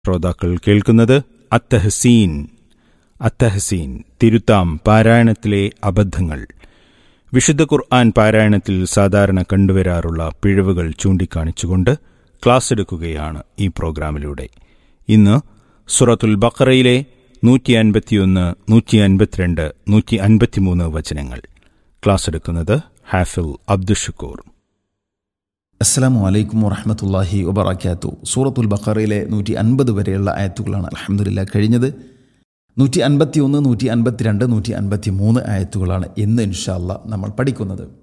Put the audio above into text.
ശ്രോതാക്കൾ കേൾക്കുന്നത് അത്തഹസീൻ അത്തഹസീൻ തിരുത്താം പാരായണത്തിലെ അബദ്ധങ്ങൾ വിശുദ്ധ ഖുർആൻ പാരായണത്തിൽ സാധാരണ കണ്ടുവരാറുള്ള പിഴവുകൾ ചൂണ്ടിക്കാണിച്ചുകൊണ്ട് ക്ലാസ് എടുക്കുകയാണ് ഈ പ്രോഗ്രാമിലൂടെ ഇന്ന് സുറത്തുൽ ബക്കറയിലെ നൂറ്റി അൻപത്തിയൊന്ന് നൂറ്റി അൻപത്തിരണ്ട് നൂറ്റി അൻപത്തിമൂന്ന് വചനങ്ങൾ ക്ലാസ് എടുക്കുന്നത് ഹാഫിൽ അബ്ദുഷക്കൂർ അസ്സാം വലൈക്കും വറഹമത്തല്ലാഹി വബർക്കാത്തു സൂറത്തുൽ ബഖറയിലെ നൂറ്റി അൻപത് വരെയുള്ള ആയത്തുകളാണ് അലഹമുല്ല കഴിഞ്ഞത് നൂറ്റി അൻപത്തി ഒന്ന് നൂറ്റി അൻപത്തിരണ്ട് നൂറ്റി അൻപത്തി മൂന്ന് ആയത്തുകളാണ് ഇന്ന് ഇൻഷാല്ല നമ്മൾ പഠിക്കുന്നത്